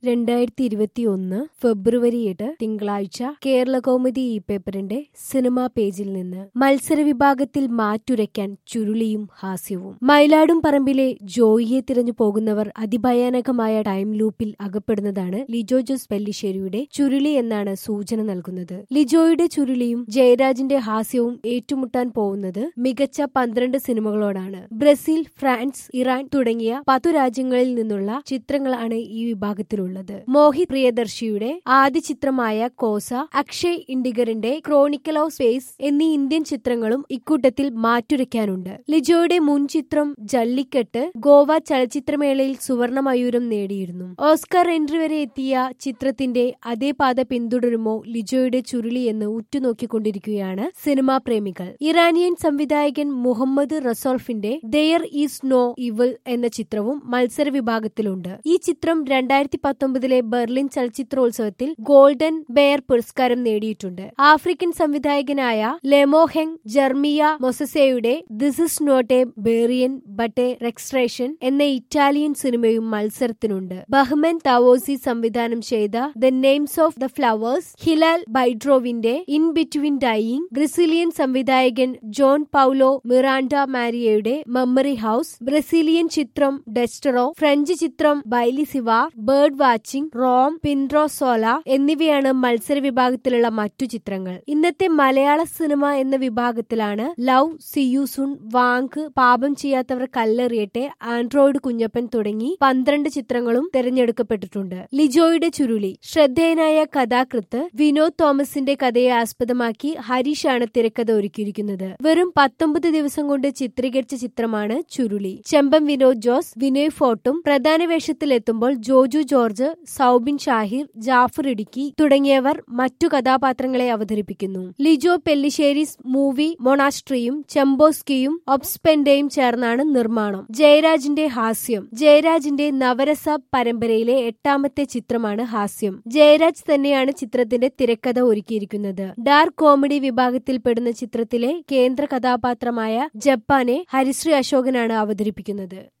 രണ്ടായിരത്തി ഇരുപത്തി ഒന്ന് ഫെബ്രുവരി എട്ട് തിങ്കളാഴ്ച കേരള കൗമുദി ഈ പേപ്പറിന്റെ സിനിമാ പേജിൽ നിന്ന് മത്സര വിഭാഗത്തിൽ മാറ്റുരയ്ക്കാൻ ചുരുളിയും ഹാസ്യവും മയിലാടും പറമ്പിലെ ജോയിയെ തിരഞ്ഞു പോകുന്നവർ അതിഭയാനകമായ ടൈം ലൂപ്പിൽ അകപ്പെടുന്നതാണ് ലിജോ ജോസ് പെല്ലിശ്ശേരിയുടെ ചുരുളി എന്നാണ് സൂചന നൽകുന്നത് ലിജോയുടെ ചുരുളിയും ജയരാജിന്റെ ഹാസ്യവും ഏറ്റുമുട്ടാൻ പോകുന്നത് മികച്ച പന്ത്രണ്ട് സിനിമകളോടാണ് ബ്രസീൽ ഫ്രാൻസ് ഇറാൻ തുടങ്ങിയ പത്തു രാജ്യങ്ങളിൽ നിന്നുള്ള ചിത്രങ്ങളാണ് ഈ വിഭാഗത്തിലുള്ളത് മോഹിത് പ്രിയദർശിയുടെ ആദ്യ ചിത്രമായ കോസ അക്ഷയ് ഇൻഡിഗറിന്റെ ക്രോണിക്കൽ ഓഫ് സ്പേസ് എന്നീ ഇന്ത്യൻ ചിത്രങ്ങളും ഇക്കൂട്ടത്തിൽ മാറ്റുരയ്ക്കാനുണ്ട് ലിജോയുടെ മുൻ ചിത്രം ജല്ലിക്കെട്ട് ഗോവ ചലച്ചിത്രമേളയിൽ സുവർണ മയൂരം നേടിയിരുന്നു ഓസ്കർ എൻട്രി വരെ എത്തിയ ചിത്രത്തിന്റെ അതേ പാത പിന്തുടരുമോ ലിജോയുടെ ചുരുളി എന്ന് ഉറ്റുനോക്കിക്കൊണ്ടിരിക്കുകയാണ് സിനിമാ പ്രേമികൾ ഇറാനിയൻ സംവിധായകൻ മുഹമ്മദ് റസോൾഫിന്റെ ദയർ ഈസ് നോ ഇവൽ എന്ന ചിത്രവും മത്സര വിഭാഗത്തിലുണ്ട് ഈ ചിത്രം രണ്ടായിരത്തി പത്തൊമ്പതിലെ ബെർലിൻ ചലച്ചിത്രോത്സവത്തിൽ ഗോൾഡൻ ബെയർ പുരസ്കാരം നേടിയിട്ടുണ്ട് ആഫ്രിക്കൻ സംവിധായകനായ ലെമോഹെങ് ജർമിയ മൊസസയുടെ this is not a burial but a resurrection എന്ന ഇറ്റാലിയൻ സിനിമയും മത്സരത്തിനുണ്ട് ബഹ്മൻ തവോസി സംവിധാനം ചെയ്ത the names of the flowers Hilal ബൈഡ്രോവിന്റെ ഇൻ ബിറ്റ്വീൻ ഡൈയിങ് ബ്രസീലിയൻ സംവിധായകൻ ജോൺ പൌലോ മിറാൻഡ മാരിയയുടെ മെമ്മറി ഹൌസ് ബ്രസീലിയൻ ചിത്രം ഡെസ്റ്ററോ ഫ്രഞ്ച് ചിത്രം ബൈലിസിവ ബേർഡ് വാച്ചിംഗ് റോം പിൻട്രോസോല എന്നിവയാണ് മത്സര വിഭാഗത്തിലുള്ള മറ്റു ചിത്രങ്ങൾ ഇന്നത്തെ മലയാള സിനിമ എന്ന വിഭാഗത്തിലാണ് ലവ് സിയൂസുൺ വാങ്ക് പാപം ചെയ്യാത്തവർ കല്ലെറിയട്ടെ ആൻഡ്രോയിഡ് കുഞ്ഞപ്പൻ തുടങ്ങി പന്ത്രണ്ട് ചിത്രങ്ങളും തെരഞ്ഞെടുക്കപ്പെട്ടിട്ടുണ്ട് ലിജോയുടെ ചുരുളി ശ്രദ്ധേയനായ കഥാകൃത്ത് വിനോദ് തോമസിന്റെ കഥയെ ആസ്പദമാക്കി ഹരീഷാണ് തിരക്കഥ ഒരുക്കിയിരിക്കുന്നത് വെറും പത്തൊമ്പത് ദിവസം കൊണ്ട് ചിത്രീകരിച്ച ചിത്രമാണ് ചുരുളി ചെമ്പം വിനോദ് ജോസ് വിനയ് ഫോർട്ടും പ്രധാന വേഷത്തിലെത്തുമ്പോൾ ജോജു ജോർജ് സൗബിൻ ഷാഹിർ ജാഫർ ഇടുക്കി തുടങ്ങിയവർ മറ്റു കഥാപാത്രങ്ങളെ അവതരിപ്പിക്കുന്നു ലിജോ പെല്ലിശ്ശേരിസ് മൂവി മൊണാസ്ട്രിയും ചെമ്പോസ്കിയും ഒബ്സ്പെൻഡയും ചേർന്നാണ് നിർമ്മാണം ജയരാജിന്റെ ഹാസ്യം ജയരാജിന്റെ നവരസ പരമ്പരയിലെ എട്ടാമത്തെ ചിത്രമാണ് ഹാസ്യം ജയരാജ് തന്നെയാണ് ചിത്രത്തിന്റെ തിരക്കഥ ഒരുക്കിയിരിക്കുന്നത് ഡാർക്ക് കോമഡി വിഭാഗത്തിൽപ്പെടുന്ന ചിത്രത്തിലെ കേന്ദ്ര കഥാപാത്രമായ ജപ്പാനെ ഹരിശ്രീ അശോകനാണ് അവതരിപ്പിക്കുന്നത്